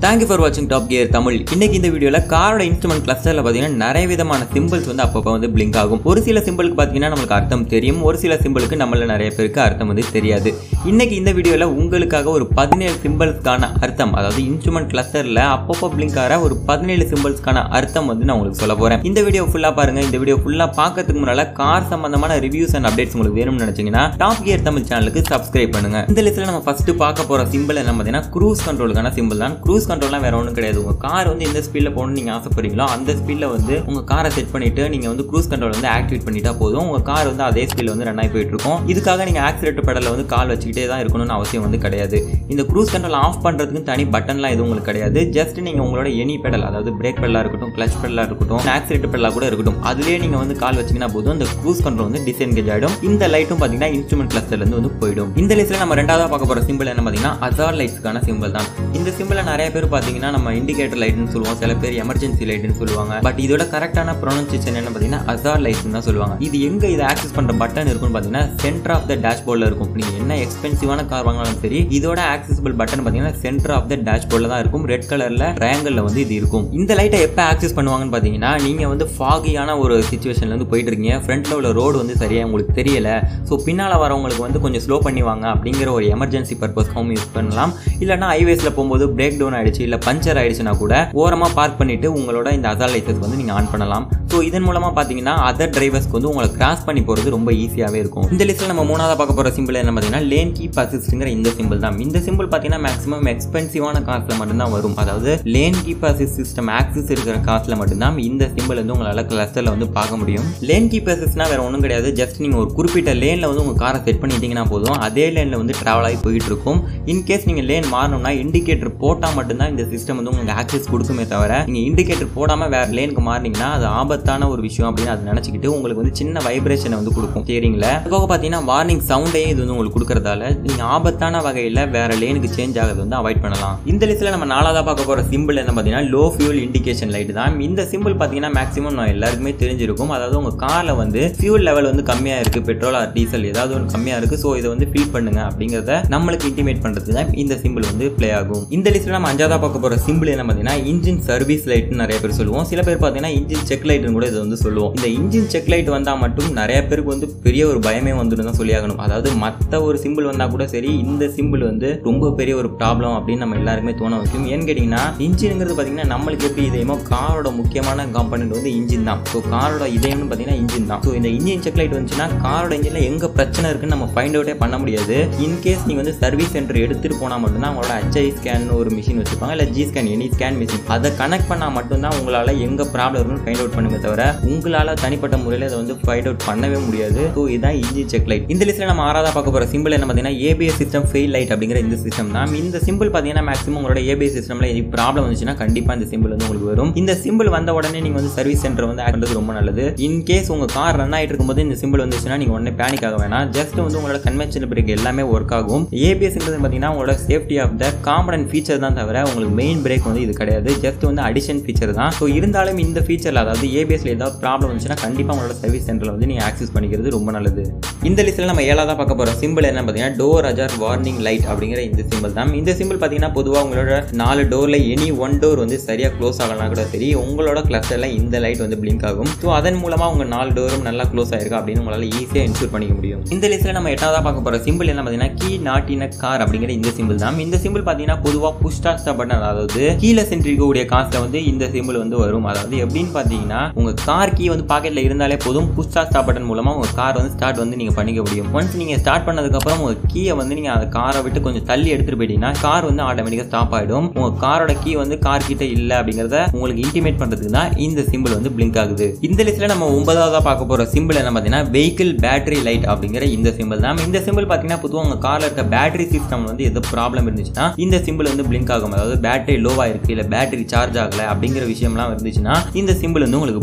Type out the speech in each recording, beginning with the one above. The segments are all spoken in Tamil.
தேங்க்யூ ஃபார் வாட்சிங் டாப் கியர் தமிழ் இன்னைக்கு இந்த வீடியோவில் காரோட இன்ஸ்ட்ருமெண்ட் கிளஸ்டரில் பார்த்தீங்கன்னா நிறைய விதமான சிம்பிள்ஸ் வந்து அப்பப்போ வந்து பிளிங்க் ஆகும் ஒரு சில சிம்பிளுக்கு பார்த்தீங்கன்னா நம்மளுக்கு அர்த்தம் தெரியும் ஒரு சில சிம்பிளுக்கு நம்மள நிறைய பேருக்கு அர்த்தம் வந்து தெரியாது இன்னைக்கு இந்த வீடியோவில் உங்களுக்காக ஒரு பதினேழு சிம்பிள்ஸ்க்கான அர்த்தம் அதாவது இன்ஸ்ட்ருமெண்ட் கிளஸ்டரில் அப்பப்போ பிளிங்க் ஆகிற ஒரு பதினேழு சிம்பிள்ஸ்க்கான அர்த்தம் வந்து நான் உங்களுக்கு சொல்ல போகிறேன் இந்த வீடியோ ஃபுல்லாக பாருங்க இந்த வீடியோ ஃபுல்லாக பார்க்கறதுக்கு முன்னால் கார் சம்பந்தமான ரிவ்யூஸ் அண்ட் அப்டேட்ஸ் உங்களுக்கு வேணும்னு நினைச்சீங்கன்னா டாப் கியர் தமிழ் சேனலுக்கு சப்ஸ்கிரைப் பண்ணுங்க இந்த லிஸ்ட்டில் நம்ம ஃபர்ஸ்ட் பார்க்க போகிற சிம்பிள் என்ன பார்த்தீங்கன்னா க்ரூஸ் கண்ட்ரோலுக்கான சிம்பிள் தான் க்ரூஸ் கண்ட்ரோல்லாம் வேற ஒன்றும் கிடையாது உங்கள் கார் வந்து எந்த ஸ்பீடில் போகணும்னு நீங்கள் ஆசைப்படுறீங்களோ அந்த ஸ்பீடில் வந்து உங்கள் காரை செட் பண்ணிட்டு நீங்கள் வந்து க்ரூஸ் கண்ட்ரோல் வந்து ஆக்டிவேட் பண்ணிட்டா போதும் உங்கள் கார் வந்து அதே ஸ்பீடில் வந்து ரன் ஆகி போயிட்டு இருக்கும் இதுக்காக நீங்கள் ஆக்சிலேட்டர் பெடலில் வந்து கால் வச்சுக்கிட்டே தான் இருக்கணும்னு அவசியம் வந்து கிடையாது இந்த க்ரூஸ் கண்ட்ரோல் ஆஃப் பண்ணுறதுக்கு தனி பட்டன்லாம் எதுவும் உங்களுக்கு கிடையாது ஜஸ்ட் நீங்கள் உங்களோட எனி பெடல் அதாவது பிரேக் பெடலாக இருக்கட்டும் கிளச் பெடலாக இருக்கட்டும் ஆக்சிலேட்டர் பெடலாக கூட இருக்கட்டும் அதுலேயே நீங்கள் வந்து கால் வச்சிங்கன்னா போதும் இந்த க்ரூஸ் கண்ட்ரோல் வந்து டிஸ்என்கேஜ் ஆகிடும் இந்த லைட்டும் பார்த்தீங்கன்னா இன்ஸ்ட்ருமெண்ட் கிளஸ்டர்லேருந்து வந்து போயிடும் இந்த லிஸ்ட்டில் நம்ம ரெண்டாவதாக பார்க்க போகிற சிம்பிள் என்ன பார்த்தீங்கன்னா அசார் லைட்ஸ்க்கான சிம்பிள் தான் இந்த சிம்பிளை நிறைய பேர் பார்த்தீங்கன்னா நம்ம இண்டிகேட்டர் லைட்னு சொல்லுவோம் சில பேர் எமர்ஜென்சி லைட்னு சொல்லுவாங்க பட் இதோட கரெக்டான ப்ரொனன்சியேஷன் என்ன பார்த்தீங்கன்னா அசார் லைட்ஸ் தான் சொல்லுவாங்க இது எங்கே இதை ஆக்சஸ் பண்ணுற பட்டன் இருக்கும்னு பார்த்தீங்கன்னா சென்டர் ஆஃப் த டேஷ்போர்டில் இருக்கும் நீங்கள் என்ன எக்ஸ்பென்சிவான கார் வாங்கினாலும் சரி இதோட ஆக்சசிபிள் பட்டன் பார்த்தீங்கன்னா சென்டர் ஆஃப் த டேஷ்போர்டில் தான் இருக்கும் ரெட் கலரில் ட்ரையாங்கிளில் வந்து இது இருக்கும் இந்த லைட்டை எப்போ ஆக்சஸ் பண்ணுவாங்கன்னு பார்த்தீங்கன்னா நீங்கள் வந்து ஃபாகியான ஒரு சுச்சுவேஷன்ல வந்து போயிட்டு இருக்கீங்க ஃப்ரண்ட்டில் உள்ள ரோடு வந்து சரியாக உங்களுக்கு தெரியல ஸோ பின்னால் வரவங்களுக்கு வந்து கொஞ்சம் ஸ்லோ பண்ணி வாங்க அப்படிங்கிற ஒரு எமர்ஜென்சி பர்பஸ்க்காகவும் யூஸ் பண்ணலாம் இல்லைனா ஹைவேஸில் போகும்போது பிரேக் டவுன் ஆயிடுச்சு இல்லை பஞ்சர் ஆயிடுச்சுன்னா கூட ஓரமாக பார்க் பண்ணிட்டு உங்களோட இந்த அசால் லைசன்ஸ் வந்து நீங்கள் ஆன் பண்ணலாம் ஸோ இதன் மூலமாக பார்த்தீங்கன்னா அதர் டிரைவர்ஸ்க்கு வந்து உங்களை கிராஸ் பண்ணி போகிறது ரொம்ப ஈஸியாகவே இருக்கும் இந்த லிஸ்ட்டில் நம்ம மூணாவது பார்க்க போகிற சிம்பிள் என்ன பார்த்தீங்கன்னா லேன் கீப் அசிஸ்ட்ங்கிற இந்த சிம்பிள் தான் இந்த சிம்பிள் பார்த்தீங்கன்னா மேக்ஸிமம் எக்ஸ்பென்சிவான காசில் மட்டும்தான் வரும் அதாவது லேன் கீப் அசிஸ்ட் சிஸ்டம் ஆக்சிஸ் இருக்கிற காசில் மட்டும்தான் இந்த சிம்பிள் வந்து உங்களால் கிளஸ்டரில் வந்து பார்க்க முடியும் லேன் கீப் அசிஸ்ட்னா வேற ஒன்றும் கிடையாது ஜஸ்ட் நீங்கள் ஒரு குறிப்பிட்ட லேனில் வந்து உங்கள் காரை செட் பண்ணிட்டீங்கன்னா போதும் அதே லேனில் வந்து ட்ராவல் ஆகி போயிட்டு இருக்கும் இன்கேஸ் நீங்கள் லேன் மாறணும்னா இண்டிகேட்டர் போட்டால் மட்டும்தான் இந்த சிஸ்டம் வந்து உங்களுக்கு ஆக்சஸ் கொடுக்குமே தவிர நீங்கள் இண்டிகேட்டர் போடாமல் வேறு லேனுக்கு மாறினீங்கன்னா அது ஆபத்தான ஒரு விஷயம் அப்படின்னு அதை நினச்சிக்கிட்டு உங்களுக்கு வந்து சின்ன வைப்ரேஷனை வந்து கொடுக்கும் ஸ்டேரிங்கில் அதுபோக பார்த்தீங்கன்னா வார்னிங் சவுண்டையும் இது வந்து உங்களுக்கு கொடுக்கறதால நீங்கள் ஆபத்தான வகையில் வேறு லேனுக்கு சேஞ்ச் ஆகிறது வந்து அவாய்ட் பண்ணலாம் இந்த லிஸ்ட்டில் நம்ம நாலாவதாக பார்க்க போகிற சிம்பிள் என்ன பார்த்தீங்கன்னா லோ ஃபியூல் இண்டிகேஷன் லைட் தான் இந்த சிம்பிள் பார்த்தீங்கன்னா மேக்ஸிமம் நான் எல்லாருக்குமே தெரிஞ்சிருக்கும் அதாவது உங்கள் காரில் வந்து ஃபியூல் லெவல் வந்து கம்மியாக இருக்குது பெட்ரோல் ஆர் டீசல் ஏதாவது ஒன்று கம்மியாக இருக்குது ஸோ இதை வந்து ஃபில் பண்ணுங்க அப்படிங்கிறத நம்மளுக்கு இன்டிமேட் பண்ணுறது தான் இந்த சிம்பிள் வந்து ப்ளே ஆகும் இந்த லிஸ்ட்டில் நம்ம அஞ்சாவதாக பார்க்க போகிற சிம்பிள் என்ன பார்த்தீங்கன்னா இன்ஜின் சர்வீஸ் லைட்னு நிறைய பேர் சொல்லுவோம் சில பேர் பார்த்தீங்கன்னா இன்ஜின் செக் லைட்னு கூட இதை வந்து சொல்லுவோம் இந்த இன்ஜின் செக் லைட் வந்தால் மட்டும் நிறைய பேருக்கு வந்து பெரிய ஒரு பயமே வந்துடும் தான் சொல்லியாகணும் அதாவது மற்ற ஒரு சிம்பிள் வந்தால் கூட சரி இந்த சிம்பிள் வந்து ரொம்ப பெரிய ஒரு ப்ராப்ளம் அப்படின்னு நம்ம எல்லாருமே தோண வைக்கும் ஏன்னு கேட்டிங்கன்னா இன்ஜினுங்கிறது பார்த்தீங்கன்னா நம்மளுக்கு எப்படி இதயமோ காரோட முக்கியமான காம்பனண்ட் வந்து இன்ஜின் தான் ஸோ காரோட இதயம்னு பார்த்தீங்கன்னா இன்ஜின் தான் ஸோ இந்த இன்ஜின் செக் லைட் வந்துச்சுன்னா காரோட இன்ஜினில் எங்கே பிரச்சனை இருக்குன்னு நம்ம ஃபைண்ட் அவுட்டே பண்ண முடியாது இன்கேஸ் நீங்கள் வந்து சர்வீஸ் சென்டர் எடுத்துகிட்டு போனால் மட்டும்தான் அவங்களோட ஹெச்ஐ ஸ்கேன் ஒரு மிஷின் வச்சுருப்பாங்க இல்லை G scan any scan machine அதை கனெக்ட் பண்ணால் மட்டும்தான் உங்களால் எங்கே ப்ராப்ளம் இருக்குன்னு ஃபைண்ட் அவுட் பண்ணுங்க தவிர உங்களால் தனிப்பட்ட முறையில் அதை வந்து ஃபைண்ட் அவுட் பண்ணவே முடியாது ஸோ இதுதான் இன்ஜின் செக் லைட் இந்த லிஸ்ட்டில் நம்ம ஆறாவதாக பார்க்க போகிற சிம்பிள் என்ன பார்த்தீங்கன்னா ஏபிஎஸ் சிஸ்டம் ஃபெயில் லைட் அப்படிங்கிற இந்த சிஸ்டம் தான் இந்த சிம்பிள் பார்த்தீங்கன்னா மேக்ஸிமம் உங்களோட ஏபிஎஸ் சிஸ்டமில் எனி ப்ராப்ளம் வந்துச்சுன்னா கண்டிப்பாக இந்த சிம்பிள் வந்து உங்களுக்கு வரும் இந்த சிம்பிள் வந்த உடனே நீங்கள் வந்து சர்வீஸ் சென்டர் வந்து ஆட் பண்ணுறது ரொம்ப நல்லது இன் கேஸ் உங்கள் கார் ரன் ஆகிட்டு இருக்கும்போது இந்த சிம்பிள் வந்துச்சுன்னா நீங்கள் உடனே பேனிக் ஆக வேணாம் ஜஸ்ட் வந்து உங்களோட கன்வென்ஷனல் பிரேக் எல்லாமே ஒர்க் ஆகும் ஏபிஎஸ்ங்கிறது பார்த்தீங்கன்னா உங்களோட safety of the component feature தான் தவிர உங்களுக்கு மெயின் பிரேக் வந்து இது கிடையாது ஜஸ்ட் வந்து அடிஷன் ஃபீச்சர் தான் ஸோ இருந்தாலும் இந்த ஃபீச்சரில் அதாவது ஏபிஎஸ்ல ஏதாவது ப்ராப்ளம் வந்துச்சுன்னா கண்டிப்பாக உங்களோட சர்வீஸ் சென்டரில் வந்து நீங்கள் ஆக்சஸ் பண்ணிக்கிறது ரொம்ப நல்லது இந்த லிஸ்ட்டில் நம்ம ஏழாவதாக பார்க்க போகிற சிம்பிள் என்ன பார்த்தீங்கன்னா டோர் அஜார் வார்னிங் லைட் அப்படிங்கிற இந்த சிம்பிள் தான் இந்த சிம்பிள் பார்த்தீங்கன்னா பொதுவாக உங்களோட நாலு டோரில் எனி ஒன் டோர் வந்து சரியாக க்ளோஸ் ஆகலாம் கூட சரி உங்களோட கிளஸ்டரில் இந்த லைட் வந்து பிளிங்க் ஆகும் ஸோ அதன் மூலமாக உங்கள் நாலு டோரும் நல்லா க்ளோஸ் ஆயிருக்கா அப்படின்னு உங்களால் ஈஸியாக இன்சூர் பண்ணிக்க முடியும் இந்த லிஸ்ட்டில் நம்ம எட்டாவதாக பார்க்க போகிற சிம்பிள் என்ன பார்த்தீங்கன்னா கீ நாட் இன் கார் அப்படிங்கிற இந்த சிம்பிள் தான் இந்த சிம்பிள் பார்த்தீங்கன்னா பொதுவாக புஷ் ஸ்டார்ட் பட்டன் அதாவது கீழே சென்றிருக்கக்கூடிய காசில் வந்து இந்த சிம்பிள் வந்து வரும் அதாவது எப்படின்னு பார்த்தீங்கன்னா உங்கள் கார் கீ வந்து பாக்கெட்டில் இருந்தாலே போதும் புஷ் ஸ்டார்ட் பட்டன் மூலமாக உங்கள் கார் வந்து ஸ்டார்ட் வந்து நீங்கள் பண்ணிக்க முடியும் ஒன்ஸ் நீங்கள் ஸ்டார்ட் பண்ணதுக்கப்புறம் உங்கள் கீயை வந்து நீங்கள் அந்த காரை விட்டு கொஞ்சம் தள்ளி எடுத்துகிட்டு போயிட்டீங்கன்னா கார் வந்து ஆட்டோமேட்டிக்காக ஸ்டாப் ஆகிடும் உங்கள் காரோட கீ வந்து கார் கிட்ட இல்லை அப்படிங்கிறத உங்களுக்கு இன்டிமேட் பண்ணுறதுக்கு தான் இந்த சிம்பிள் வந்து பிளிங்க் ஆகுது இந்த லிஸ்ட்டில் நம்ம ஒன்பதாவதாக பார்க்க போகிற சிம்பிள் என்ன பார்த்தீங்கன்னா வெஹிக்கிள் பேட்டரி லைட் அப்படிங்கிற இந்த சிம்பிள் தான் இந்த சிம்பிள் பார்த்தீங்கன்னா பொதுவாக உங்கள் காரில் இருக்க பேட்டரி சிஸ்டம் வந்து எது ப்ராப்ளம் இருந்துச்சுன்னா இந்த சிம்பிள் வந்து பிளிங்க் ஆகும் அதாவது பேட்டரி லோவாக இருக்குது இல்லை பேட்டரி சார்ஜ் ஆகலை அப்படிங்கிற விஷயம்லாம் இருந்துச்சுன்னா இந்த சிம்பிள் வந்து உங்களுக்கு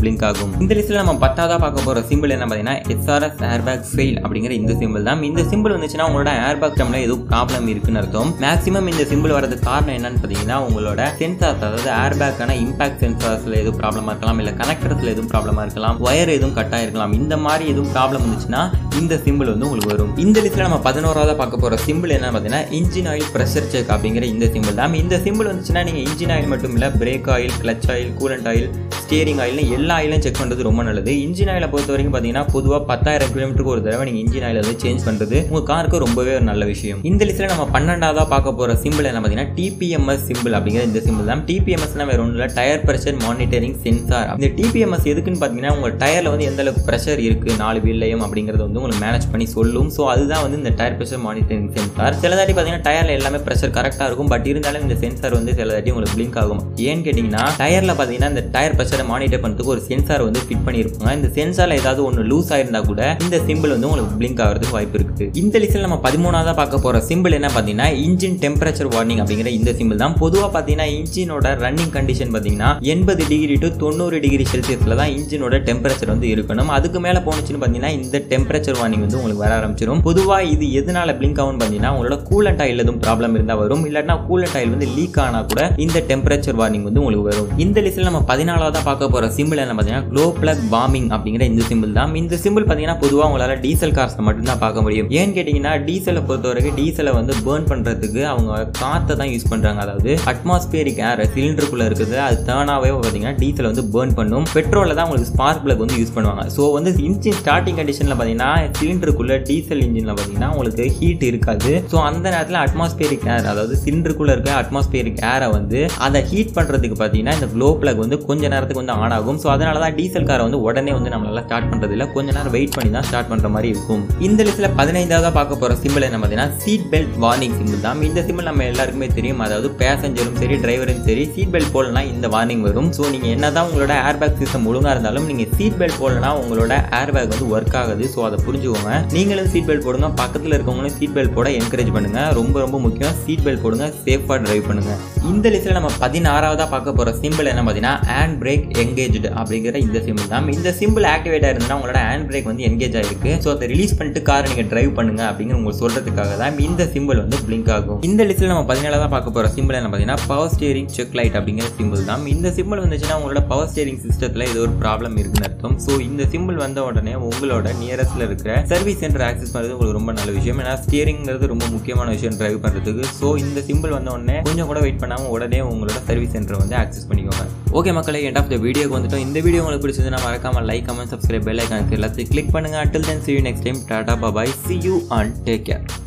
பிளிங்க் ஆகும் இந்த லிஸ்ட்ல நம்ம பத்தாவதா பார்க்க போற சிம்பிள் என்ன பார்த்தீங்கன்னா எஸ்ஆர்எஸ் ஏர்பேக் ஃபெயில் அப்படிங்கிற இந்த சிம்பிள் தான் இந்த சிம்பிள் வந்துச்சுன்னா உங்களோட ஏர்பேக் டம்ல ஏதோ ப்ராப்ளம் இருக்குன்னு அர்த்தம் மேக்ஸிமம் இந்த சிம்பிள் வரதுக்கு காரணம் என்னன்னு பார்த்தீங்கன்னா உங்களோட சென்சார்ஸ் அதாவது ஏர்பேக்கான இம்பாக்ட் சென்சார்ஸ்ல எதுவும் ப்ராப்ளமா இருக்கலாம் இல்லை கனெக்டர்ஸ்ல எதுவும் ப்ராப்ளமா இருக்கலாம் ஒயர் எதுவும் கட் ஆயிருக்கலாம் இந்த மாதிரி எதுவும் ப்ராப்ளம் வந்துச்சுன்னா இந்த சிம்பிள் வந்து உங்களுக்கு வரும் இந்த லிஸ்ட்ல நம்ம பதினோராவதா பார்க்க போற சிம்பிள் என்ன பார்த்தீங்கன்னா இன்ஜின் ஆயில் ப்ரெஷர் செக் அப்படிங்கிற இந்த சிம்பிள் தான் இந்த சிம்பிள் வந்துச்சுன்னா நீங்க இன்ஜின் ஆயில் மட்டும் இல்ல brake oil clutch oil coolant oil steering ஆயில்னு எல்லா ஆயிலும் செக் பண்ணுறது ரொம்ப நல்லது இன்ஜின் ஆயிலை பொறுத்த வரைக்கும் பார்த்தீங்கன்னா பொதுவாக பத்தாயிரம் கிலோமீட்டருக்கு ஒரு தடவை நீங்கள் இன்ஜின் ஆயில் வந்து சேஞ்ச் பண்ணுறது உங்கள் காருக்கு ரொம்பவே ஒரு நல்ல விஷயம் இந்த லிஸ்ட்டில் நம்ம பன்னெண்டாவதாக பார்க்க போகிற சிம்பிள் என்ன பார்த்தீங்கன்னா டிபிஎம்எஸ் சிம்பிள் அப்படிங்கிற இந்த சிம்பிள் தான் டிபிஎம்எஸ்னா வேற ஒன்றும் இல்லை டயர் ப்ரெஷர் மானிட்டரிங் சென்சார் இந்த டிபிஎம்எஸ் எதுக்குன்னு பார்த்தீங்கன்னா உங்கள் டயரில் வந்து எந்த அளவுக்கு ப்ரெஷர் இருக்குது நாலு வீல்லையும் அப்படிங்கிறத வந்து உங்களுக்கு மேனேஜ் பண்ணி சொல்லும் ஸோ அதுதான் வந்து இந்த டயர் ப்ரெஷர் மானிட்டரிங் சென்சார் சில தாட்டி பார்த்தீங்கன்னா டயரில் எல்லாமே ப்ரெஷர் கரெக்டாக இருக்கும் பட் இருந்தாலும் இந்த சென்சார் வந்து சில தாட்டி உங்களுக்கு பிளிங்க் ஆகும் ஏன்னு கேட்டிங்கன்னா டயரில் பார்த்தீங்கன்னா இந்த டயர் ப்ரெஷரை மானிட்டர் பண்ணுறதுக்கு ஒரு சென்சார் வந்து ஃபிட் பண்ணியிருப்பாங்க இந்த சென்சாரில் ஏதாவது ஒன்று லூஸ் ஆயிருந்தா கூட இந்த சிம்பிள் வந்து உங்களுக்கு பிளிங்க் ஆகிறதுக்கு வாய்ப்பு இருக்குது இந்த லிஸ்ட்டில் நம்ம பதிமூணாவதாக பார்க்க போகிற சிம்பிள் என்ன பார்த்தீங்கன்னா இன்ஜின் டெம்பரேச்சர் வார்னிங் அப்படிங்கிற இந்த சிம்பிள் தான் பொதுவாக பார்த்தீங்கன்னா இன்ஜினோட ரன்னிங் கண்டிஷன் பார்த்தீங்கன்னா எண்பது டிகிரி டு தொண்ணூறு டிகிரி செல்சியஸில் தான் இன்ஜினோட டெம்பரேச்சர் வந்து இருக்கணும் அதுக்கு மேலே போனுச்சுன்னு பார்த்தீங்கன்னா இந்த டெம்பரேச்சர் வார்னிங் வந்து உங்களுக்கு வர ஆரம்பிச்சிடும் பொதுவாக இது எதனால பிளிங்க் ஆகும்னு பார்த்தீங்கன்னா உங்களோட கூலண்ட் ஆயில் எதுவும் ப்ராப்ளம் இருந்தால் வரும் இல்லாட்டினா கூலண்ட் ஆயில் வந்து லீக் ஆனால் கூட இந்த டெம்பரேச்சர் வார்னிங் வந்து உங்களுக்கு வரும் இந்த லிஸ்ட்டில் நம்ம பதினாலாவதாக பார்க்க போகிற சிம்பிள் என்ன பார்த்தீங்கன்னா க்ளோ பிளக் பாம்பிங் அப்படிங்கிற இந்த சிம்பிள் தான் இந்த சிம்பிள் பார்த்தீங்கன்னா பொதுவாக உங்களால் டீசல் கார்ஸை மட்டும்தான் பார்க்க முடியும் ஏன்னு கேட்டிங்கன்னா டீசலை பொறுத்த வரைக்கும் டீசலை வந்து பேர்ன் பண்ணுறதுக்கு அவங்க காற்றை தான் யூஸ் பண்ணுறாங்க அதாவது அட்மாஸ்பியரிக் ஏர் சிலிண்டருக்குள்ளே இருக்குது அது தேர்னாகவே பார்த்தீங்கன்னா டீசலை வந்து பேர்ன் பண்ணும் பெட்ரோலில் தான் உங்களுக்கு ஸ்பார்க் பிளக் வந்து யூஸ் பண்ணுவாங்க ஸோ வந்து இன்ஜின் ஸ்டார்டிங் கண்டிஷனில் பார்த்தீங்கன்னா சிலிண்டருக்குள்ளே டீசல் இன்ஜினில் பார்த்தீங்கன்னா உங்களுக்கு ஹீட் இருக்காது ஸோ அந்த நேரத்தில் அட்மாஸ்பியரிக் ஏர் அதாவது சிலிண்டருக்குள்ளே இருக்க அட்மாஸ்பியரிக் ஏரை வந்து அதை ஹீட் பண்ணுறதுக்கு பார்த்தீங்கன்னா இந்த க்ளோ பிளக் வந்து கொஞ்ச நேரத்துக்கு வந்து ஆன் ஆகும் ஸோ அதனால தான் டீசல் காரை வந்து உடனே வந்து நம்மளால ஸ்டார்ட் பண்ணுறது இல்லை கொஞ்ச நேரம் வெயிட் பண்ணி தான் ஸ்டார்ட் பண்ணுற மாதிரி இருக்கும் இந்த லிஸ்ட்டில் பதினைந்தாவது பார்க்க போகிற சிம்பிள் என்ன பார்த்தீங்கன்னா சீட் பெல்ட் வார்னிங் சிம்பிள் தான் இந்த சிம்பிள் நம்ம எல்லாருக்குமே தெரியும் அதாவது பேசஞ்சரும் சரி டிரைவரும் சரி சீட் பெல்ட் போடலாம் இந்த வார்னிங் வரும் ஸோ நீங்கள் என்ன தான் உங்களோட ஏர் பேக் சிஸ்டம் ஒழுங்காக இருந்தாலும் நீங்கள் சீட் பெல்ட் போடலனா உங்களோட ஏர் பேக் வந்து ஒர்க் ஆகுது ஸோ அதை புரிஞ்சுக்கோங்க நீங்களும் சீட் பெல்ட் போடுங்க பக்கத்தில் இருக்கவங்களும் சீட் பெல்ட் போட என்கரேஜ் பண்ணுங்க ரொம்ப ரொம்ப முக்கியம் சீட் பெல்ட் போடுங்க சேஃபாக டிரைவ் பண்ணுங்க இந்த லிஸ்ட்டில் நம்ம பதினாறாவதாக பார்க்க போகிற சிம்பிள் என்ன பார்த்தீங்கன்னா ஹேண்ட் பிரேக் எங்கேஜ்டு அப்படிங்கிற இந்த சிம்பிள் தான் இந்த சிம்பிள் ஆக்டிவேட் ஆயிருந்தா உங்களோட ஹேண்ட் பிரேக் வந்து என்கேஜ் ஆயிருக்கு ஸோ அதை ரிலீஸ் பண்ணிட்டு கார் நீங்கள் டிரைவ் பண்ணுங்க அப்படிங்கிற உங்களுக்கு சொல்றதுக்காக தான் இந்த சிம்பிள் வந்து பிளிங்க் ஆகும் இந்த லிஸ்ட்டில் நம்ம பதினேழாவது பார்க்க போகிற சிம்பிள் என்ன பார்த்தீங்கன்னா பவர் ஸ்டியரிங் செக் லைட் அப்படிங்கிற சிம்பிள் தான் இந்த சிம்பிள் வந்துச்சுன்னா உங்களோட பவர் ஸ்டியரிங் சிஸ்டத்தில் ஏதோ ஒரு ப்ராப்ளம் இருக்குன்னு அர்த்தம் ஸோ இந்த சிம்பிள் வந்த உடனே உங்களோட நியரஸ்ட்ல இருக்கிற சர்வீஸ் சென்டர் ஆக்சஸ் பண்ணுறது உங்களுக்கு ரொம்ப நல்ல விஷயம் ஏன்னா ஸ்டியரிங்கிறது ரொம்ப முக்கியமான விஷயம் டிரைவ் பண்ணுறதுக்கு ஸோ இந்த சிம்பிள் வந்த உடனே கொஞ்சம் கூட வெயிட் பண்ணாமல் உடனே உங்களோட சர்வீஸ் சென்டர் வந்து ஆக்சஸ் பண்ணிக்கோங்க ஓகே மக்களை எண்ட் ஆஃப் த வீடியோக்கு வந்துட்டோம் இந்த வீடியோ உங்களுக்கு பிடிச்சதுன்னா மறக்காம like comment subscribe bell icon எல்லாத்தையும் கிளிக் பண்ணுங்க until then see you next time Tata பாபாய் see you and take care